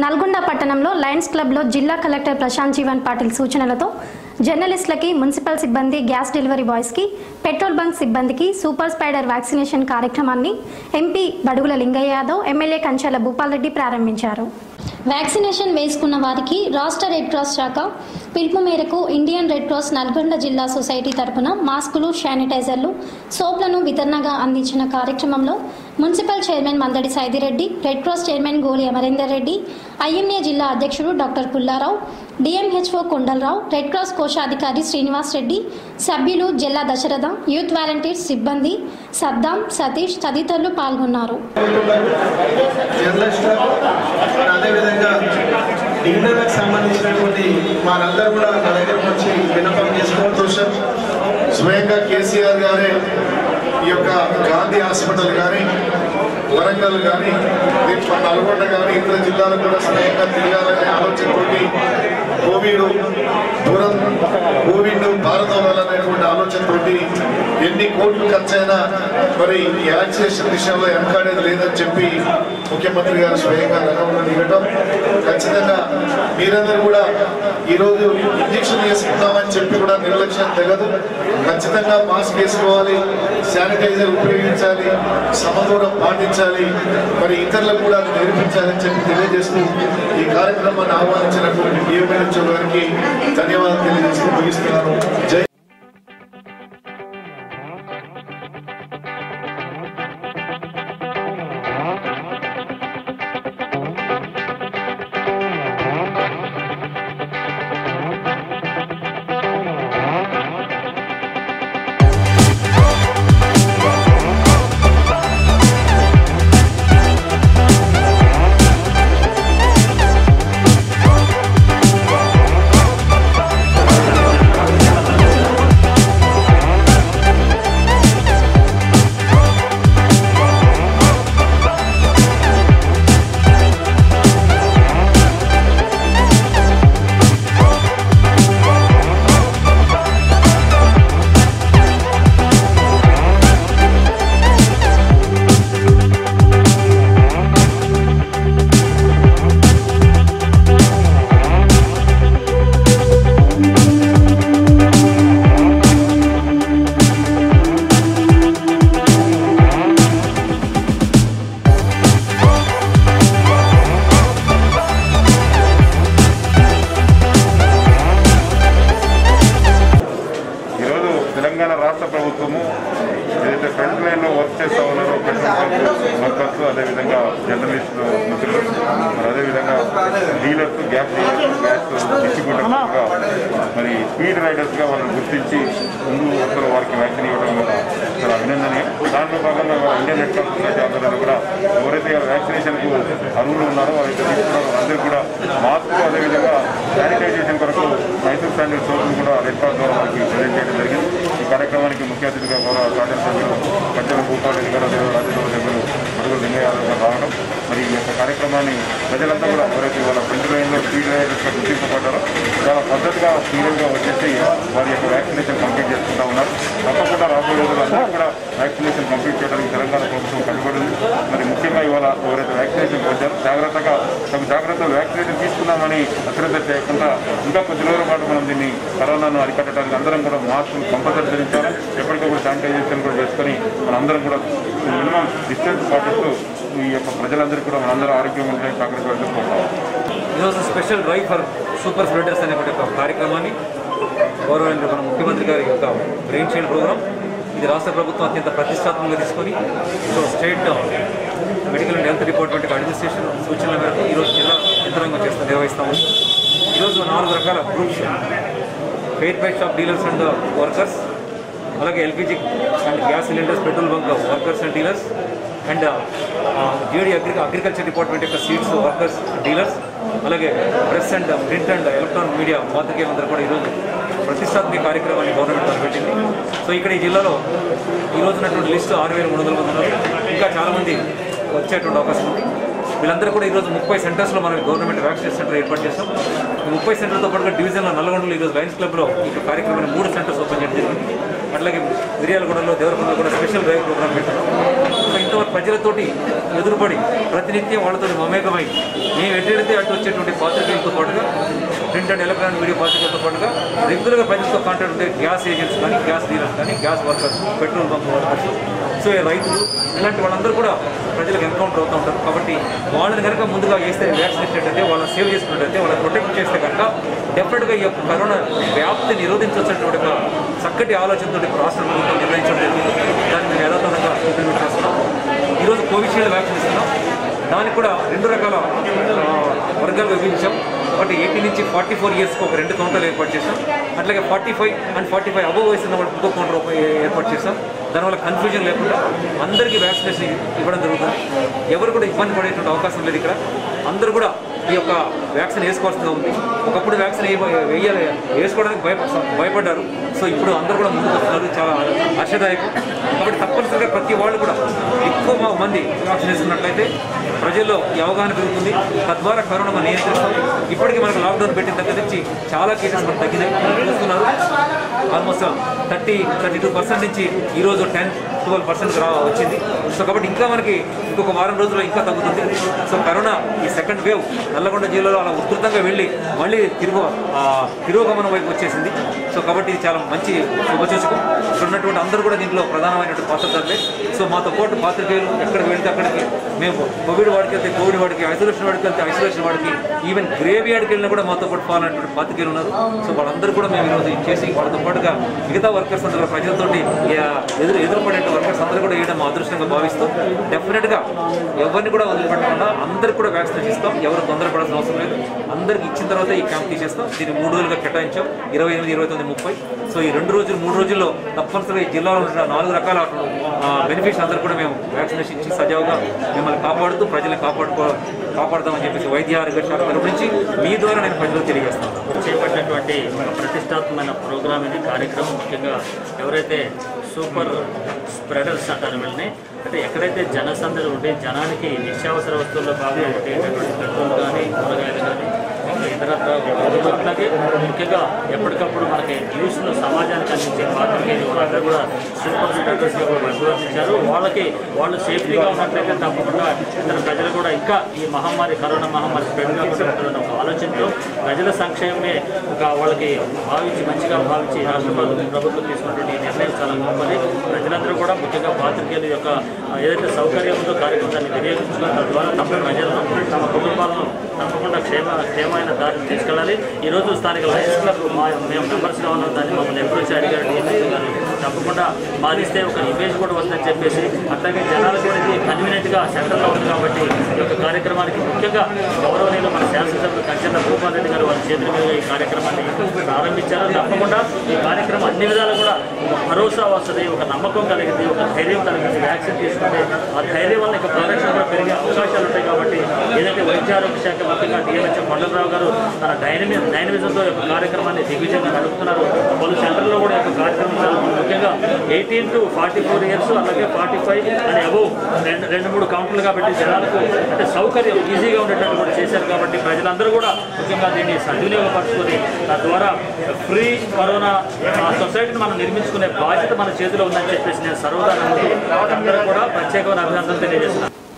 నల్గొండ పట్టణంలో లయన్స్ క్లబ్లో జిల్లా కలెక్టర్ ప్రశాంత్ జీవన్ పాటిల్ సూచనలతో జర్నలిస్టులకి మున్సిపల్ సిబ్బంది గ్యాస్ డెలివరీ బాయ్స్కి పెట్రోల్ బంక్ సిబ్బందికి సూపర్ స్పైడర్ వ్యాక్సినేషన్ కార్యక్రమాన్ని ఎంపీ బడుగుల లింగయ్య యాదవ్ ఎమ్మెల్యే కంచాల భూపాల్ రెడ్డి ప్రారంభించారు వ్యాక్సినేషన్ వేసుకున్న వారికి రాష్ట్ర రెడ్ క్రాస్ శాఖ పిలుపు మేరకు ఇండియన్ రెడ్ క్రాస్ నల్గొండ జిల్లా సొసైటీ తరపున మాస్కులు శానిటైజర్లు సోప్లను వితరణగా అందించిన కార్యక్రమంలో municipal chairman Mandadi Saidireddy red cross chairman Goli Amarender Reddy IMA జిల్లా అధ్యక్షుడు doctor Pullarao DMHO Kondalarao red cross కోశాధికారి శ్రీనివాస్ రెడ్డి సభ్యులు జిల్లా దశరథ యూత్ వాలంటీర్స్ సిబ్బంది సద్దాం సతీష్ తదితరులు పాల్గొన్నారు జర్నలిస్టులకు అదేవిధంగా డీలర్లకు సంబంధించినటువంటి వారందరూ కూడా నా దగ్గరకు వచ్చి విన్నపం చేసుకోవచ్చు సార్ స్వయంగా కేసీఆర్ గారే ఈ యొక్క గాంధీ హాస్పిటల్ కానీ వరంగల్ కానీ దీంట్లో నల్గొండ కానీ ఇతర జిల్లాలకు కూడా స్వయంగా తిరగాలనే ఆలోచనతోటి కోవిడ్ దూరం కోవిడ్ భారతవలనేటువంటి ఆలోచనతోటి ఎన్ని కోట్లు ఖర్చైనా మరి ఈ వ్యాక్సినేషన్ విషయంలో వెనకాడేది లేదని చెప్పి ముఖ్యమంత్రి గారు స్వయంగా రంగంలో దిగటం ఖచ్చితంగా మీరందరూ కూడా ఈరోజు ఇంజక్షన్ వేసుకుందామని చెప్పి కూడా నిర్లక్ష్యం తెగదు ఖచ్చితంగా మాస్క్ వేసుకోవాలి శానిటైజర్ ఉపయోగించాలి సమదూరం పాటించాలి మరి ఇతరులకు కూడా అది నేర్పించాలని చెప్పి తెలియజేస్తూ ఈ కార్యక్రమాన్ని ఆహ్వానించినటువంటి డిఎంఎల్హెచ్ఓ గారికి ధన్యవాదాలు తెలియజేస్తూ ముగిస్తున్నాను జై ఈరోజు తెలంగాణ రాష్ట్ర ప్రభుత్వము ఏదైతే ఫ్రంట్ లైన్లో వర్క్ చేస్తూ ఉన్నారో పెట్రోల్ వర్కర్స్ అదేవిధంగా జర్నలిస్టులు మిత్రులు మరి అదేవిధంగా డీలర్స్ గ్యాస్ డీలర్స్ గ్యాస్ డిస్ట్రిబ్యూటర్స్గా మరి స్పీడ్ రైడర్స్గా వాళ్ళని గుర్తించి ముందు వరుసలో వారికి వ్యాక్సిన్ ఇవ్వడం కూడా చాలా అభినందనీయం దాంట్లో భాగంగా ఇవాళ ఇండియన్ రెడ్ క్రాస్ సొసైటీ ఆధ్వర్యంలో కూడా ఎవరైతే వ్యాక్సినేషన్కు అర్హులు ఉన్నారో వాళ్ళైతే తీసుకున్నారో వాళ్ళందరూ కూడా మాస్క్ అదేవిధంగా శానిటైజేషన్ కొరకు మైసూర్ స్టాండర్డ్ సోప్ను కూడా రెడ్ క్రాస్ ద్వారా వారికి ప్రజెంట్ చేయడం జరిగింది ఈ కార్యక్రమానికి ముఖ్య అతిథిగా గౌరవ కార్యదర్శి సభ్యులు కట్టెల భూపాల్ రెడ్డి గారు అదేవిధంగా రాజ్యసభ సభ్యులు మడుగు లింగయ్య యాదవ్ గారు రావడం మరి ఈ యొక్క కార్యక్రమాన్ని ప్రజలంతా కూడా ఎవరైతే వాళ్ళ ఫ్రంట్ లైన్లో స్పీడ్ రైడర్స్గా గుర్తింపబడ్డారో చాలా పద్ధతిగా సీరియల్గా వచ్చేసి వారి యొక్క వ్యాక్సినేషన్ కంప్లీట్ చేసుకుంటా ఉన్నారు తప్పకుండా రాబోయే రోజుల్లో అందరూ కూడా వ్యాక్సినేషన్ కంప్లీట్ చేయడానికి తెలంగాణ ప్రభుత్వం కట్టుబడింది మరి ముఖ్యంగా ఇవాళ ఎవరైతే వ్యాక్సినేషన్ పొందారో జాగ్రత్తగా తగు జాగ్రత్తలు వ్యాక్సినేషన్ తీసుకుందామని అశ్రద్ధ చేయకుండా ఇంకా కొద్ది రోజుల పాటు మనం దీన్ని కరోనాను అరికట్టడానికి అందరం కూడా మాస్కులు కంపల్సరీ ధరించాలి ఎప్పటికప్పుడు శానిటైజేషన్ కూడా చేసుకొని మనందరం కూడా మినిమం డిస్టెన్స్ పాటిస్తూ ఈ యొక్క ప్రజలందరికీ కూడా మనందరం ఆరోగ్యంగా ఉండడానికి సహకరించాలని కోరుతాం ఈరోజు special drive for super spreaders అనే ఒక కార్యక్రమాన్ని గౌరవనీయ మన ముఖ్యమంత్రి గారి యొక్క బ్రెయిన్ చైల్డ్ ప్రోగ్రామ్ ఇది రాష్ట్ర ప్రభుత్వం అత్యంత ప్రతిష్టాత్మకంగా తీసుకొని so state medical and health department administration సూచనల మేరకు ఈరోజు జిల్లా యంత్రాంగం చేస్తూ నిర్వహిస్తాము ఈరోజు నాలుగు రకాల గ్రూప్స్ ఫెయిర్ బైట్ షాప్ డీలర్స్ అండ్ వర్కర్స్ అలాగే LPG and gas cylinders petrol bunk workers and dealers and జీడీ అగ్రి అగ్రికల్చర్ డిపార్ట్మెంట్ యొక్క సీడ్స్ వర్కర్స్ డీలర్స్ అలాగే press and print and electronic media పాత్రికేయులందరూ కూడా ఈరోజు ప్రతిష్టాత్మక కార్యక్రమాన్ని గవర్నమెంట్ తలపెట్టింది సో ఇక్కడ ఈ జిల్లాలో ఈ రోజు ఉన్నటువంటి లిస్టు ఆరు వేల మూడు వందల మంది ఉన్నారు ఇంకా చాలామంది వచ్చేటువంటి అవకాశం ఉంది వీళ్ళందరూ కూడా ఈరోజు ముప్పై సెంటర్స్లో మనం గవర్నమెంట్ వ్యాక్సినేషన్ సెంటర్ ఏర్పాటు చేస్తాం ఈ ముప్పై సెంటర్తో పాటుగా డివిజన్లో నల్గొండలో ఈరోజు లయన్స్ క్లబ్లో ఈ కార్యక్రమాన్ని మూడు సెంటర్స్ ఓపెన్ చేయడం జరిగింది అట్లాగే మిర్యాలగూడలో దేవరకొండలో కూడా స్పెషల్ డ్రైవ్ ప్రోగ్రామ్ పెట్టాం సో ఇంతవరకు ప్రజలతోటి ఎదురుపడి ప్రతినిత్యం వాళ్ళతో మమేకమై మేము ఎట్టెడితే అటు వచ్చేటువంటి పాత్రికేయులతో పాటుగా ప్రింట్ అండ్ ఎలక్ట్రానిక్ మీడియా పాత్రికలతో పాటుగా రెగ్యులర్గా ప్రజలతో కాంటాక్ట్ ఉండే గ్యాస్ ఏజెంట్స్ కానీ గ్యాస్ డీలర్స్ కానీ gas workers petrol bunk workers so ఈ రైతులు ఇలాంటి వాళ్ళందరూ కూడా ప్రజలకు ఎన్కౌంటర్ అవుతూ ఉంటారు కాబట్టి వాళ్ళని కనుక ముందుగా వేస్తే వ్యాక్సినేషన్ అయితే వాళ్ళని సేవ్ చేసుకున్నట్టయితే వాళ్ళని ప్రొటెక్ట్ చేస్తే కనుక డెఫినెట్గా ఈ యొక్క కరోనా వ్యాప్తి నిరోధించవచ్చినటువంటి ఒక చక్కటి ఆలోచనతో రాష్ట్ర ప్రభుత్వం నిర్ణయించడం జరిగింది దాన్ని మేము యథాతథంగా ఇంప్లిమెంట్ చేస్తున్నాం ఈరోజు కోవిషీల్డ్ వ్యాక్సిన్ ఇస్తున్నాం దానికి కూడా రెండు రకాల ఆ, వర్గాలు విభజించాం ఒకటి ఎయిటీ నుంచి ఫార్టీ ఫోర్ ఇయర్స్కి ఒక రెండు కౌంటర్లు ఏర్పాటు చేశాం అట్లాగే forty five and forty five above వయసు ఉన్న వాళ్ళకి ఇంకో కౌంటర్ ఒక- ఏర్పాటు చేశాం దానివల్ల కన్ఫ్యూజన్ లేకుండా అందరికీ వ్యాక్సినేషన్ ఇవ్వడం జరుగుతుంది ఎవరు కూడా ఇబ్బంది పడేటువంటి అవకాశం లేదు ఇక్కడ అందరూ కూడా ఈ యొక్క వ్యాక్సిన్ వేసుకోవాల్సిందిగా ఉంది ఒకప్పుడు వ్యాక్సిన్ వేయ- వేయాలి వేసుకోవడానికి భయ భయపడ్డారు సో ఇప్పుడు అందరూ కూడా ముందుకు వస్తున్నారు చాలా హర్షదాయకం కాబట్టి తప్పనిసరిగా ప్రతి వాళ్ళు కూడా ఎక్కువ మ- మంది వ్యాక్సిన్ వేసుకున్నట్లయితే ప్రజల్లో ఈ అవగాహన పెరుగుతుంది తద్వారా కరోనా మనం నియంత్రిస్తాం ఇప్పటికీ మనకు లాక్డౌన్ పెట్టిన దగ్గర నుంచి చాలా కేసెస్ మనకు తగ్గినాయి చూస్తున్నారు almost thirty thirty two percent నుంచి ఈరోజు టెన్ ట్వెల్వ్ పర్సెంట్ రా వచ్చింది సో కాబట్టి ఇంకా మనకి ఇంకొక వారం రోజుల్లో ఇంకా తగ్గుతుంది సో కరోనా ఈ సెకండ్ వేవ్ నల్లగొండ జిల్లాలో అలా ఉధృతంగా వెళ్ళి మళ్ళీ తిరుగు ఆ, తిరోగమనం వైపు వచ్చేసింది సో కాబట్టి ఇది చాలా మంచి శుభసూచకం ఇక్కడ ఉన్నటువంటి అందరూ కూడా దీంట్లో ప్రధానమైనటువంటి పాత్రధారులే సో మాతో పాటు పాత్రికేయులు ఎక్కడికి వెళ్తే అక్కడికి మేము కోవిడ్ వాడికి వెళ్తే కోవిడ్ వాడికి ఐసోలేషన్ వాడికి వెళ్తే ఐసోలేషన్ వాడికి ఈవెన్ గ్రేవ్ యార్డ్కి వెళ్ళినా కూడా మాతో పాటు ఫాలో అయినటువంటి పాత్రికేయులు ఉన్నారు సో వాళ్ళందరూ కూడా మేము ఈరోజు ఇది చేసి వాళ్ళతో పాటుగా మిగతా వర్కర్స్ అందరూ ప్రజలతోటి ఆ, ఎదురు ఎదురుపడే వర్కర్స్ అందరూ కూడా వేయడం మా అదృష్టంగా భావిస్తూ డెఫినెట్గా ఎవరిని కూడా వదిలిపెట్టకుండా అందరికి కూడా వ్యాక్సినేషన్ ఇస్తాం ఎవరు తొందరపడాల్సిన అవసరం లేదు అందరికి ఇచ్చిన తర్వాత ఈ క్యాంప్ తీసేస్తాం దీన్ని మూడు రోజులుగా కేటాయించాం ఇరవై ఎనిమిది ఇరవై తొమ్మిది ముప్పై సో ఈ రెండు రోజులు మూడు రోజుల్లో తప్పనిసరిగా ఈ జిల్లాలో ఉన్న నాలుగు రకాల బెనిఫిట్స్ అందరూ కూడా మేము వ్యాక్సినేషన్ ఇచ్చి సజావుగా మిమ్మల్ని కాపాడుతూ ప్రజల్ని కాపాడుకో కాపాడుతామని చెప్పేసి వైద్య ఆరోగ్య శాఖ తరపు నుంచి మీ ద్వారా నేను ప్రజలకు తెలియజేస్తాను చేపట్టినటువంటి ఒక ప్రతిష్టాత్మకమైన ప్రోగ్రామ్ ఇది కార్యక్రమం ముఖ్యంగా ఎవరైతే సూపర్ స్ప్రెడర్స్ అంటారు వీళ్ళని అంటే ఎక్కడైతే జనసందడి ఉంటే జనానికి నిత్యావసర వస్తువుల్లో భాగంగా ఉండేటటువంటి పెట్రోల్ కానీ కూరగాయలు కానీ ఇతరత్ర అట్లాగే ముఖ్యంగా ఎప్పటికప్పుడు మనకి న్యూస్ను సమాజానికి అందించే పాత్రకేది వాళ్ళందరూ కూడా సూపర్ స్ప్రెడర్స్గా కూడా అభివర్తించారు వాళ్ళకి వాళ్ళు సేఫ్టీగా ఉన్నట్లయితే తప్పకుండా ఇతర ప్రజలు కూడా ఇంకా ఈ మహమ్మారి కరోనా మహమ్మారి స్ప్రెడ్ కాకుండా ఉంటుందన్న ఒక ఆలోచనతో ప్రజల సంక్షేమమే ఒక వాళ్ళకి భావించి మంచిగా భావించి రాష్ట్ర ప్రభుత్వం ప్రభుత్వం తీసుకున్నటువంటి ఈ నిర్ణయం చాలా గొప్పది ప్రజలందరూ కూడా ముఖ్యంగా పాత్రికేయుల యొక్క ఆ, ఏదైతే సౌకర్యం ఉందో కార్యక్రమాన్ని వినియోగించుకున్న తద్వారా తమ ప్రజలను తమ కుటుంబాలను తప్పకుండా క్షేమ క్షేమమైన దారిని తీసుకెళ్ళాలి ఈరోజు స్థానిక లయన్స్ క్లబ్ మా మేము మెంబర్స్గా ఉన్నాం దాన్ని మమ్మల్ని అప్రోచ్ అడిగారు DMS గారు. తప్పకుండా మాదిస్తే ఒక ఇమేజ్ కూడా వస్తుందని చెప్పేసి అట్లాగే జనాలు కూడా ఇది కన్వీనియంట్గా సెంటర్లో ఉంది కాబట్టి ఈ యొక్క కార్యక్రమానికి ముఖ్యంగా గౌరవనీయులు మన శాసనసభ్యులు కంచెన్న భూపాల్ రెడ్డి గారు వారి చేతుల మీదుగా ఈ కార్యక్రమాన్ని ప్రారంభించారు తప్పకుండా ఈ కార్యక్రమం అన్ని విధాలు కూడా ఒక భరోసా వస్తుంది ఒక నమ్మకం కలిగింది ఒక ధైర్యం కలిగింది వ్యాక్సిన్ తీసుకుంటే ఆ ధైర్యం వల్ల ఇక ప్రొటెక్షన్ కూడా పెరిగే అవకాశాలు ఉంటాయి కాబట్టి ఏదైతే వైద్య ఆరోగ్య శాఖ ముఖ్యంగా డిఎంహెచ్ఎం కొండలరావు గారు తన డైనమి డైనమిజంతో యొక్క కార్యక్రమాన్ని దిగ్విజయంగా నడుపుతున్నారు పలు సెంటర్లో కూడా ఈ యొక్క కార్యక్రమం జరుగుతుంది ముఖ్యంగా eighteen to forty four years అలాగే ఫార్టీ ఫైవ్ అని అబౌవ్ రెండు రెండు మూడు కౌంటర్లు కాబట్టి జనాలకు అంటే సౌకర్యం ఈజీగా ఉండేటట్టు కూడా చేశారు కాబట్టి ప్రజలందరూ కూడా ముఖ్యంగా దీన్ని సద్వినియోగపరచుకొని తద్వారా ఫ్రీ కరోనా ఆ సొసైటీని మనం నిర్మించుకునే బాధ్యత మన చేతిలో ఉందని చెప్పేసి నేను సర్వదా నమ్ముతూ అందరూ కూడా ప్రత్యేకమైన అభినందనలు తెలియజేస్తున్నాను